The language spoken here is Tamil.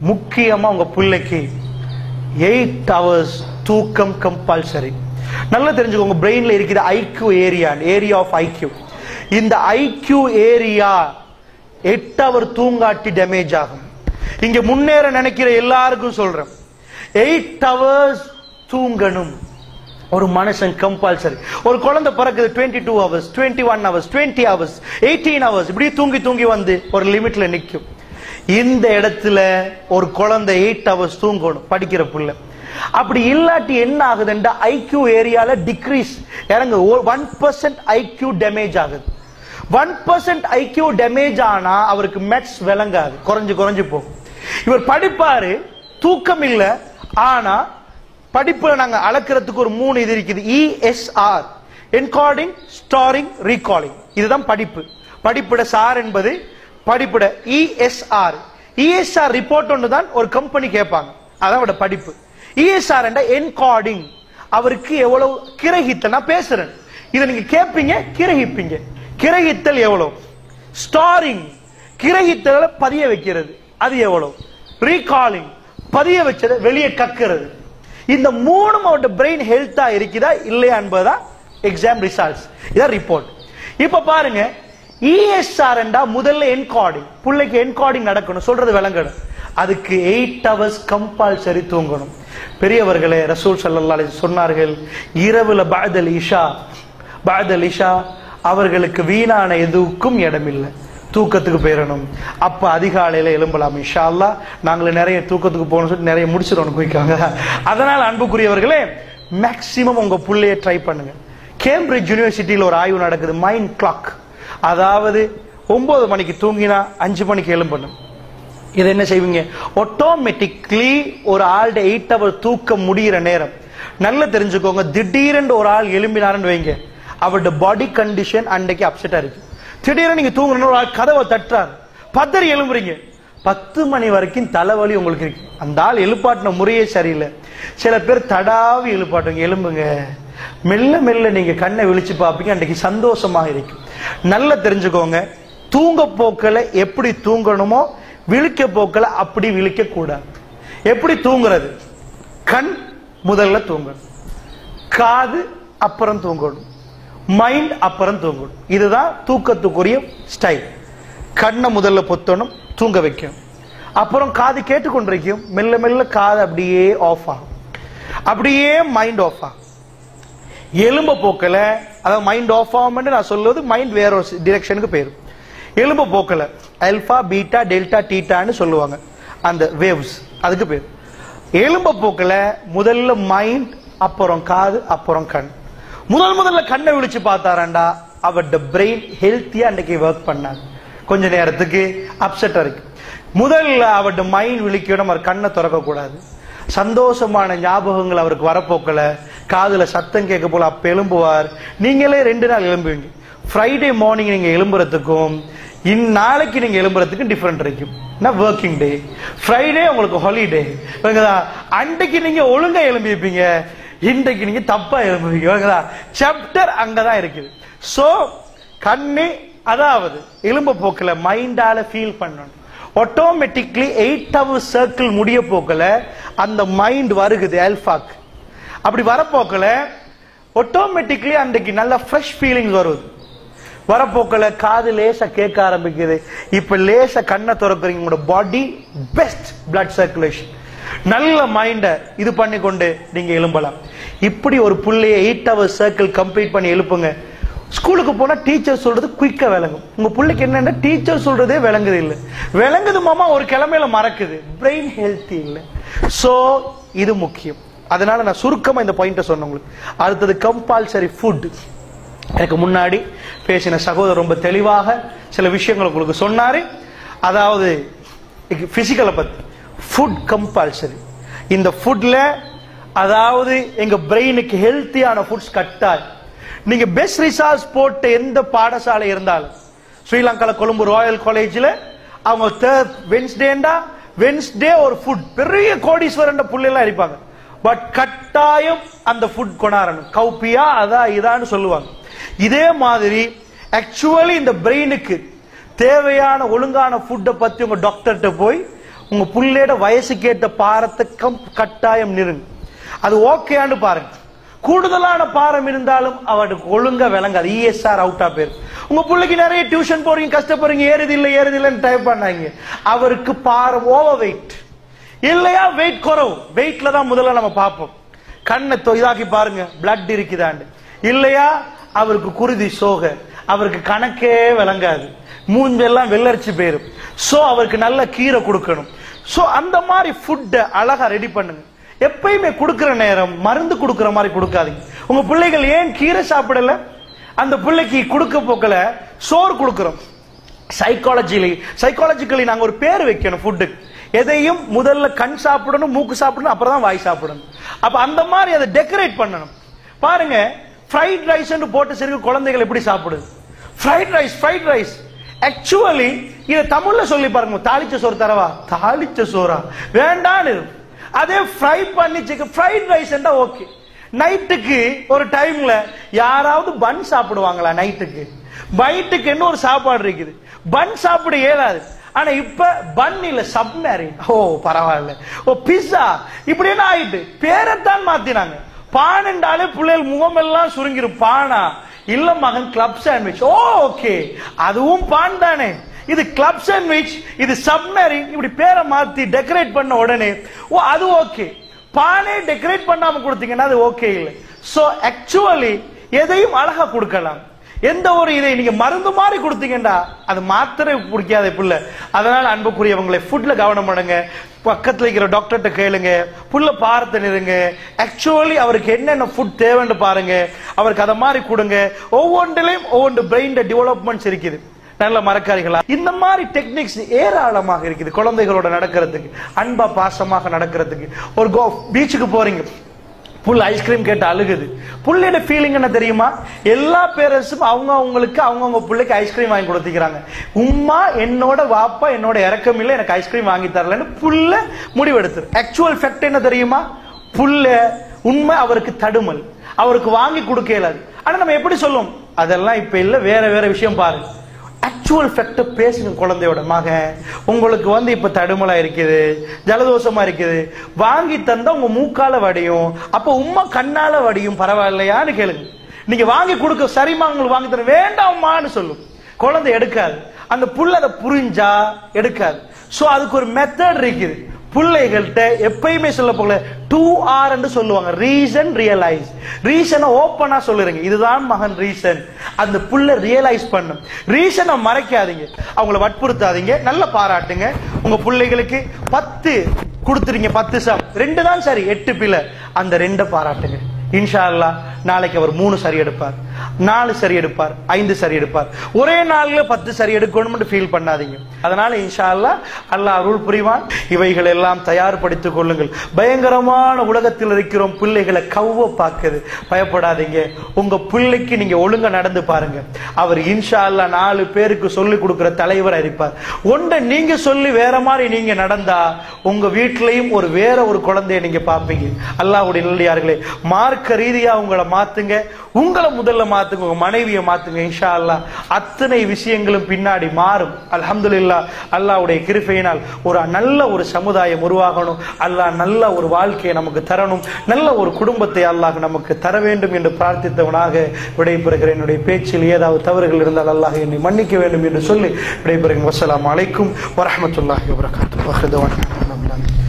முக்கியமா உங்க பிள்ளைக்கு எயிட் ஹவர்ஸ் தூக்கம் கம்பல்சரி நல்லா தெரிஞ்சுக்கோங்க பிரெயின்ல இருக்கிற IQ area area of IQ இந்த ஐக்யூ ஏரியா எட்டு அவர் தூங்காட்டி டேமேஜ் ஆகும் இங்க முன்னேற நினைக்கிற எல்லாருக்கும் சொல்றேன் எயிட் ஹவர்ஸ் தூங்கணும் ஒரு மனுஷன் கம்பல்சரி ஒரு குழந்தை பிறக்குது twenty two hours twenty one hours twenty hours eighteen hours இப்படி தூங்கி தூங்கி வந்து ஒரு லிமிட்ல நிற்கும் இந்த இடத்துல ஒரு குழந்தை எயிட் ஹவர்ஸ் தூங்கணும் படிக்கிற புள்ள அப்படி இல்லாட்டி என்ன ஆகுதுன்றா ஐக்யூ ஏரியால டிக்ரீஸ் இறங்கு ஒன் பர்சன்ட் ஐக்யூ டேமேஜ் ஆகுது ஒன் பர்சன்ட் ஐக்யூ டேமேஜ் ஆனா அவருக்கு மெட்ஸ் விளங்காது குறைஞ்சு குறைஞ்சு போகும் இவர் படிப்பாரு தூக்கம் இல்ல ஆனா படிப்புல நாங்க அளக்கிறதுக்கு ஒரு மூணு இது இருக்குது இஎஸ்ஆர் என்கார்டிங் ஸ்டாரிங் ரீகாலிங் இதுதான் படிப்பு படிப்பிட சார் என்பது படிப்பிட இஎஸ்ஆர் இஎஸ்ஆர் ரிப்போர்ட் ஒன்று தான் ஒரு கம்பெனி கேட்பாங்க அதான் அவரோட படிப்பு இஎஸ்ஆர் என்ற என்கார்டிங் அவருக்கு எவ்வளவு கிரகித்தல் நான் பேசுறேன் இதை நீங்க கேட்பீங்க கிரகிப்பீங்க கிரகித்தல் எவ்வளவு ஸ்டாரிங் கிரகித்தல பதிய வைக்கிறது அது எவ்வளவு ரீகாலிங் பதிய வச்சதை வெளியே கக்கிறது இந்த மூணும் அவரோட பிரெயின் ஹெல்த்தா இருக்குதா இல்லையா என்பதுதான் எக்ஸாம் ரிசல்ட்ஸ் இதான் ரிப்போர்ட் இப்ப பாருங்க இஎஸ்ஆர் என்றா முதல்ல என்கார்டிங் பிள்ளைக்கு என்கார்டிங் நடக்கணும் சொல்றது விளங்கணும் அதுக்கு எயிட் ஹவர்ஸ் கம்பல்சரி தூங்கணும் பெரியவர்களே ரசூல் சல்லா சொன்னார்கள் இரவுல பாதல் இஷா பாதல் இஷா அவர்களுக்கு வீணான எதுவுக்கும் இடமில்லை தூக்கத்துக்கு போயிடணும் அப்ப அதிகாலையில எழும்பலாம் இன்ஷா அல்லா நாங்கள நிறைய தூக்கத்துக்கு போகணும் சொல்லிட்டு நிறைய முடிச்சிடணும் குயிக்காங்க அதனால அன்புக்குரியவர்களே மேக்சிமம் உங்க புள்ளைய ட்ரை பண்ணுங்க கேம்பிரிட்ஜ் யூனிவர்சிட்டியில் ஒரு ஆய்வு நடக்குது மைண்ட் கிளாக் அதாவது ஒன்பது மணிக்கு தூங்கினா அஞ்சு மணிக்கு எழும்பணும் இது என்ன செய்வீங்க ஆட்டோமேட்டிக்லி ஒரு ஆள்ட எயிட் ஹவர் தூக்கம் முடியிற நேரம் நல்லா தெரிஞ்சுக்கோங்க திடீரென்று ஒரு ஆள் எழும்பினாருன்னு வைங்க அவரோட பாடி கண்டிஷன் அன்னைக்கு அப்செட்டா இருக்கு திடீர்னு நீங்க தூங்கணும் ஒரு ஆள் கதவை தட்டுறாரு பத்தரை எழும்புறீங்க பத்து மணி வரைக்கும் தலைவலி உங்களுக்கு இருக்கு அந்த ஆள் எழுப்பாட்டின முறையே சரியில்லை சில பேர் தடாவி எழுப்பாட்டுங்க எலும்புங்க மெல்ல மெல்ல நீங்க கண்ணை விழிச்சு பார்ப்பீங்க அன்றைக்கு சந்தோஷமா இருக்கும் நல்லா தெரிஞ்சுக்கோங்க தூங்க போக்கல எப்படி தூங்கணுமோ விழிக்க போக்கல அப்படி விழிக்க கூடாது எப்படி தூங்குறது கண் முதல்ல தூங்கணும் காது அப்புறம் தூங்கணும் மைண்ட் அப்புறம் தூங்கணும் இதுதான் தூக்கத்துக்குரிய ஸ்டைல் கண்ணை முதல்ல பொத்தணும் தூங்க வைக்கணும் அப்புறம் காது கேட்டுக்கொண்டிருக்கும் மெல்ல மெல்ல காது அப்படியே ஆஃப் ஆகும் அப்படியே மைண்ட் ஆஃப் ஆகும் எலும்ப போக்கல அதாவது மைண்ட் ஆஃப் ஆகும் நான் சொல்லுவது மைண்ட் வேற ஒரு டிரெக்ஷனுக்கு போயிடும் எலும்ப போக்கல அல்பா பீட்டா டெல்டா டீட்டான்னு சொல்லுவாங்க அந்த வேவ்ஸ் அதுக்கு பேர் எலும்ப போக்கல முதல்ல மைண்ட் அப்புறம் காது அப்புறம் கண் முதல் முதல்ல கண்ணை விழிச்சு பார்த்தாராண்டா அவரோட பிரெயின் ஹெல்த்தியா அன்றைக்கு ஒர்க் பண்ணாங்க கொஞ்ச நேரத்துக்கு அப்செட்டா இருக்கு முதல்ல அவரோட மைண்ட் விழிக்கணும் அவர் கண்ணை திறக்க கூடாது சந்தோஷமான ஞாபகங்கள் அவருக்கு வரப்போக்கல காதுல சத்தம் கேட்க போல அப்ப எழும்புவார் நீங்களே ரெண்டு நாள் எழும்புவீங்க ஃப்ரைடே மார்னிங் நீங்க எழும்புறதுக்கும் இந்நாளைக்கு நீங்க எழும்புறதுக்கும் டிஃபரெண்ட் இருக்கும் ஒர்க்கிங் டே ஃப்ரைடே உங்களுக்கு ஹாலிடே அன்றைக்கு நீங்க ஒழுங்கா எழும்பிப்பீங்க இன்றைக்கு நீங்க தப்பா எழும்புவீங்க சாப்டர் அங்கதான் இருக்குது சோ கண்ணு அதாவது எலும்பு போக்கல மைண்டால ஃபீல் பண்ணணும் ஆட்டோமேட்டிக்லி எயிட் ஹவர் சர்க்கிள் முடிய போக்கல அந்த மைண்ட் வருகுது அல்பாக் அப்படி வரப்போக்கல ஆட்டோமேட்டிக்லி அன்றைக்கு நல்ல ஃப்ரெஷ் ஃபீலிங்ஸ் வருது வரப்போக்கல காது லேசா கேட்க ஆரம்பிக்குது இப்ப லேசா கண்ணை திறக்கிறீங்க உங்களோட பாடி பெஸ்ட் பிளட் சர்க்குலேஷன் நல்ல மைண்ட இது பண்ணி கொண்டு நீங்க எழும்பலாம் இப்படி ஒரு புள்ளைய எயிட் ஹவர் சர்க்கிள் கம்ப்ளீட் பண்ணி எழுப்புங்க ஸ்கூலுக்கு போனா டீச்சர் சொல்றது குயிக்கா விளங்கும் உங்க பிள்ளைக்கு என்னன்னா டீச்சர் சொல்றதே விளங்குது இல்ல விளங்குது மாமா ஒரு கிழமையில மறக்குது பிரெயின் ஹெல்த்தி இல்ல சோ இது முக்கியம் அதனால நான் சுருக்கமா இந்த பாயிண்ட சொன்னேன் உங்களுக்கு அடுத்தது கம்பல்சரி ஃபுட் எனக்கு முன்னாடி பேசின சகோதரர் ரொம்ப தெளிவாக சில விஷயங்கள் உங்களுக்கு சொன்னாரு அதாவது பிசிக்கலை பத்தி ஃபுட் கம்பல்சரி இந்த ஃபுட்ல அதாவது எங்க பிரெயினுக்கு ஹெல்த்தியான ஃபுட்ஸ் கட்டாய் நீங்க பெஸ்ட் ரிசார்ட்ஸ் போட்ட எந்த பாடசாலை இருந்தாலும் ஸ்ரீலங்கால கொழும்பு ராயல் காலேஜ்ல அவங்க வென்ஸ்டேண்டா வென்ஸ்டே ஒரு ஃபுட் பெரிய கோடீஸ்வரன் புள்ளைலாம் இருப்பாங்க பட் கட்டாயம் அந்த ஃபுட் கொண்டாடணும் கௌப்பியா அதா இதான்னு சொல்லுவாங்க இதே மாதிரி ஆக்சுவலி இந்த பிரெயினுக்கு தேவையான ஒழுங்கான ஃபுட்டை பத்தி உங்க டாக்டர்கிட்ட போய் உங்க புள்ளையோட வயசுக்கேற்ற பாரத்தை கம் கட்டாயம் நிறுங்க அது ஓகேன்னு பாருங்க கூடுதலான பாரம் இருந்தாலும் அவருக்கு ஒழுங்கா விளங்காது இஎஸ்ஆர் அவுட்டா பேர் உங்க பிள்ளைக்கு நிறைய டியூஷன் போறீங்க கஷ்டப்படுறீங்க ஏறுது இல்ல ஏறுது இல்லைன்னு டைப் பண்ணாங்க அவருக்கு பாரம் ஓவர் வெயிட் இல்லையா வெயிட் குறவு வெயிட்ல தான் முதல்ல நம்ம பார்ப்போம் கண்ணை தொ- இதாக்கி பாருங்க பிளட் இருக்குதாண்டு இல்லையா அவருக்கு குருதி சோக அவருக்கு கணக்கே விளங்காது மூஞ்செல்லாம் வெள்ளரிச்சு போயிரும் சோ அவருக்கு நல்ல கீரை கொடுக்கணும் சோ அந்த மாதிரி ஃபுட்டை அழகா ரெடி பண்ணுங்க எப்பயுமே கொடுக்கிற நேரம் மருந்து கொடுக்கிற மாதிரி கொடுக்காதீங்க உங்க பிள்ளைகள் ஏன் கீரை சாப்பிடல அந்த பிள்ளைக்கு கொடுக்க போக்கல சோறு கொடுக்கிறோம் சைக்காலஜிலி சைக்காலஜிக்கலி நாங்க ஒரு பேர் வைக்கணும் ஃபுட்டுக்கு எதையும் முதல்ல கண் சாப்பிடணும் மூக்கு சாப்பிடணும் அப்புறம் தான் வாய் சாப்பிடணும் அப்ப அந்த மாதிரி அதை டெக்கரேட் பண்ணணும் பாருங்க ஃப்ரைட் ரைஸ் போட்டு சரி குழந்தைகள் எப்படி சாப்பிடுது fried rice fried rice actually இத தமிழ்ல சொல்லி பாருங்க தாளிச்ச சோறு தரவா தாளிச்ச சோறா வேண்டான்னு இருக்கும். அதே ஃப்ரை பண்ணி சிக்கன் ஃப்ரைட் ரைஸ் ஓகே நைட்டுக்கு ஒரு டைம்ல யாராவது பன் சாப்பிடுவாங்களா நைட்டுக்கு பைட்டுக்கு என்ன ஒரு சாப்பாடு இருக்குது பன் சாப்பிட இயலாது ஆனா இப்ப பன் இல்ல சப்மேரின் ஓ பரவாயில்ல ஓ பிஸ்ஸா இப்படி என்ன ஆயிட்டு பேரைத்தான் மாத்தினாங்க பானண்டாலே பிள்ளைகள் முகமெல்லாம் சுருங்கிரும் பானா இல்ல மகன் கிளப் சாண்ட்விச் ஓ ஓகே அதுவும் பான் தானே இது கிளப் சாண்ட்விச் இது சப்மரின் இப்படி பேரை மாத்தி டெக்கரேட் பண்ண உடனே ஓ அது ஓகே பானே டெக்கரேட் பண்ணாம கொடுத்தீங்கன்னா அது ஓகே இல்லை சோ ஆக்சுவலி எதையும் அழகா கொடுக்கலாம் எந்த ஒரு இதை நீங்க மருந்து மாதிரி கொடுத்தீங்கன்னா அது மாத்திரை பிடிக்காத பிள்ளை அதனால அன்புக்குரியவங்களை ஃபுட்ல கவனம் பண்ணுங்க பக்கத்துல இருக்கிற டாக்டர்கிட்ட கேளுங்க புள்ள பாரத்தை நிறுங்க ஆக்சுவலி அவருக்கு என்னென்ன ஃபுட் தேவைன்னு பாருங்க அவருக்கு அதை மாதிரி கொடுங்க ஒவ்வொன்றிலையும் ஒவ்வொன்று பிரெயின் டெவலப்மெண்ட்ஸ் இருக்குது நல்ல மரக்காரிகளா இந்த மாதிரி டெக்னிக்ஸ் ஏராளமாக இருக்குது குழந்தைகளோட நடக்கிறதுக்கு அன்பா பாசமாக நடக்கிறதுக்கு ஒரு கோ பீச்சுக்கு போறீங்க புல் ஐஸ்கிரீம் கேட்டு அழுகுது புள்ளையோட ஃபீலிங் என்ன தெரியுமா எல்லா பேரண்ட்ஸும் அவங்க அவங்களுக்கு அவங்கவுங்க பிள்ளைக்கு ஐஸ்கிரீம் வாங்கி கொடுத்துக்கிறாங்க உம்மா என்னோட வாப்பா என்னோட இறக்கம் இல்லை எனக்கு ஐஸ்கிரீம் வாங்கி தரலன்னு புள்ள முடிவெடுத்துரு ஆக்சுவல் ஃபேக்ட் என்ன தெரியுமா புள்ள உண்மை அவருக்கு தடுமல் அவருக்கு வாங்கி கொடுக்க இயலாது ஆனா நம்ம எப்படி சொல்லுவோம் அதெல்லாம் இப்ப இல்ல வேற வேற விஷயம் பாருங்க ஆக்சுவல் ஃபேக்ட பேசுங்க குழந்தையோட மகன் உங்களுக்கு வந்து இப்ப தடுமலா இருக்குது ஜலதோஷமா இருக்குது வாங்கி தந்தா உங்க மூக்கால வடியும் அப்ப உம்மா கண்ணால வடியும் பரவாயில்லையான்னு கேளுங்க நீங்க வாங்கி கொடுக்க சரிம்மா உங்களுக்கு வாங்கி தர வேண்டாம்மான்னு சொல்லும் குழந்தை எடுக்காது அந்த புள்ள அதை புரிஞ்சா எடுக்காது சோ அதுக்கு ஒரு மெத்தட் இருக்குது பிள்ளைகள்கிட்ட எப்பயுமே சொல்ல போகல டூ ஆர் என்று சொல்லுவாங்க ரீசன் ரியலைஸ் ரீசனை ஓப்பனா சொல்லுறீங்க இதுதான் மகன் ரீசன் அந்த புள்ள ரியலைஸ் பண்ணும் ரீசனை மறைக்காதீங்க அவங்கள வற்புறுத்தாதீங்க நல்ல பாராட்டுங்க உங்க பிள்ளைகளுக்கு பத்து கொடுத்துறீங்க பத்து சம் ரெண்டு தான் சரி எட்டு பிள்ளை அந்த ரெண்டை பாராட்டுங்க இன்ஷா அல்லாஹ் நாளைக்கு அவர் மூணு சரி எடுப்பார் நாலு சரி எடுப்பார் ஐந்து சரி எடுப்பார் ஒரே நாள்ல பத்து சரி எடுக்கணும்னு ஃபீல் பண்ணாதீங்க அதனால இன்ஷா அல்லாஹ் அல்லாஹ் அருள் புரிவான் இவைகள் எல்லாம் தயார்படுத்திக் கொள்ளுங்கள் பயங்கரமான உலகத்தில் இருக்கிறோம் பிள்ளைகளை கவ்வ பார்க்குது பயப்படாதீங்க உங்க பிள்ளைக்கு நீங்க ஒழுங்கா நடந்து பாருங்க அவர் இன்ஷா அல்லாஹ் நாலு பேருக்கு சொல்லி கொடுக்கிற தலைவர் இருப்பார் ஒன்றை நீங்க சொல்லி வேற மாதிரி நீங்க நடந்தா உங்க வீட்லயும் ஒரு வேற ஒரு குழந்தைய நீங்க பார்ப்பீங்க அல்லாஹ்வுடைய நல்லடியார்களே மார்க்க ரீதியா உங்களை மாத்துங்க உங்களை முதல்ல மாத்துங்க உங்க மனைவியை மாத்துங்க இன்ஷா அல்லாஹ் அத்தனை விஷயங்களும் பின்னாடி மாறும் அல்ஹம்துலில்லாஹ் அல்லாஹ்வுடைய கிருபையினால் ஒரு நல்ல ஒரு சமுதாயம் உருவாகணும் அல்லாஹ் நல்ல ஒரு வாழ்க்கையை நமக்கு தரணும் நல்ல ஒரு குடும்பத்தை அல்லாஹ் நமக்கு தர வேண்டும் என்று பிரார்த்தித்தவனாக விடைபெறுகிறேன் என்னுடைய பேச்சில் ஏதாவது தவறுகள் இருந்தால் அல்லாஹ் என்னை மன்னிக்க வேண்டும் என்று சொல்லி விடைபெறுகிறேன் வசலாம் அலைக்கும் வரஹமத்துல்லாஹி வபரகாத்துஹு வஹ்ரதவான்